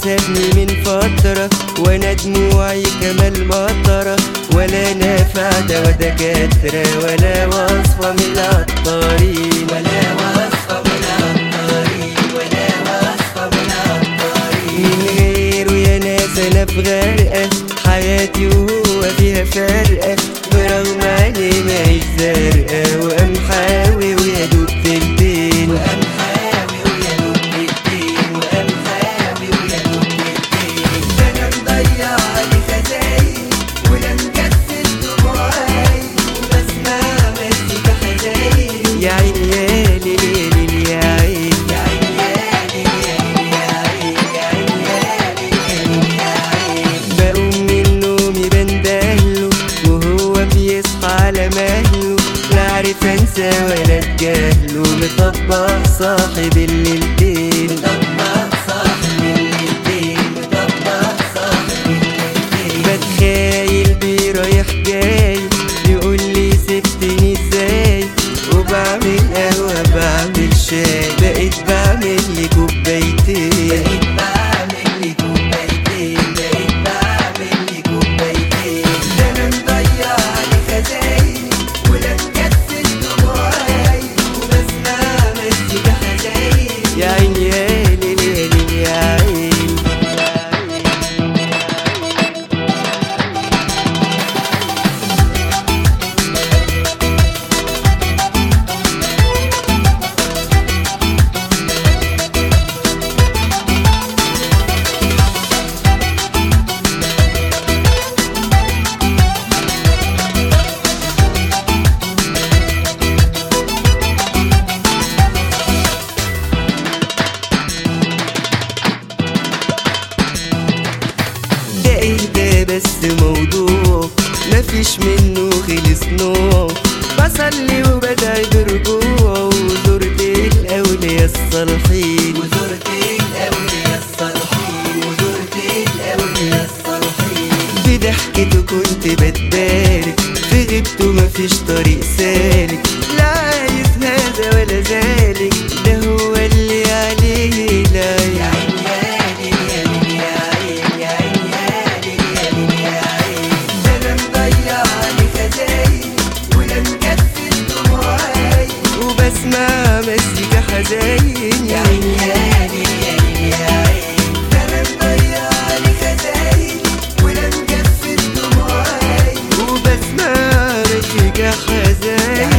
سابني من فترة وانا دموعي كمال مطرة ولا نافع دوا دكاترة ولا وصفة من العطارين ولا وصفة من العطارين ولا وصفة من العطارين من غيره يا ناس انا في غرقة حياتي وهو فيها فرقة برغم عيني معيش زرقاء وقام حاوي ويا دوب تلتين وقام حاوي ويا دوب تلتين وقام حاوي ويا دوب تلتين ده انا مضيع علي خزاين ولا مكسل دموعي وبسمع مزيكا حزين يا عيني يا ليل يا ليل يا عين يا عيني يا ليل يا ليل يا عين يا عيني يا ليل يا عين بقوم من نومي بندهله وهو بيصحى على مهله لا عارف انسى ولا اتجاهله مطبق صاحب الليلتين مطبق صاحب الليلتين مطبق صاحب الليلتين بتخيل بيه رايح جاي يقول لي سبتني ازاي وبعمل قهوة بعمل شاي بقيت بعمل لي كوبايتين بقيت بعمل لي كوبايتين بقيت بعمل لي كوبايتين ده انا مضيع علي خزاين ولا مكسل دموعي وبسمع مزيكا حزين يا عيني يا ليل يا ليل يا عين ده ايه ده بس موضوع مفيش منه خلص نوع بصلي وبدعي برجوع وزرت الاولياء الصالحين وزرت الاولياء الصالحين وزرت الاولياء الصالحين بضحكته كنت بتبارك في غيبته مفيش طريق سالك لا عايز هذا ولا ذلك ده هو اللي عليه لا يا عين يا ليل يا ليل يا عين يا عين يا ليل يا ليل يا عين ده انا مضيع علي خزاين ولا مكسل دموعي وبسمع مزيكا حزين يا عين يا ليل يا ليل يا عين ده انا مضيع علي خزاين ولا مكسل دموعي وبسمع مزيكا حزين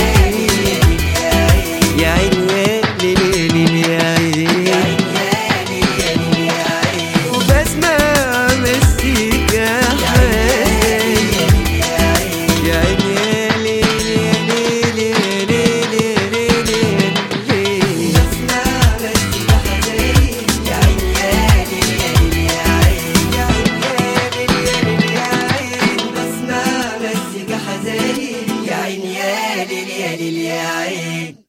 يا عين يا ليل يا ليل يا عين وبسمع مزيكا حزين يا عين يا ليل يا ليل يا ليل يا ليل يا ليل بسمع مزيكا حزين يا عين يا ليل يا ليل يا عين يا عين يا ليل يا ليل يا عين بسمع مزيكا حزين يا عين يا ليل يا ليل يا عين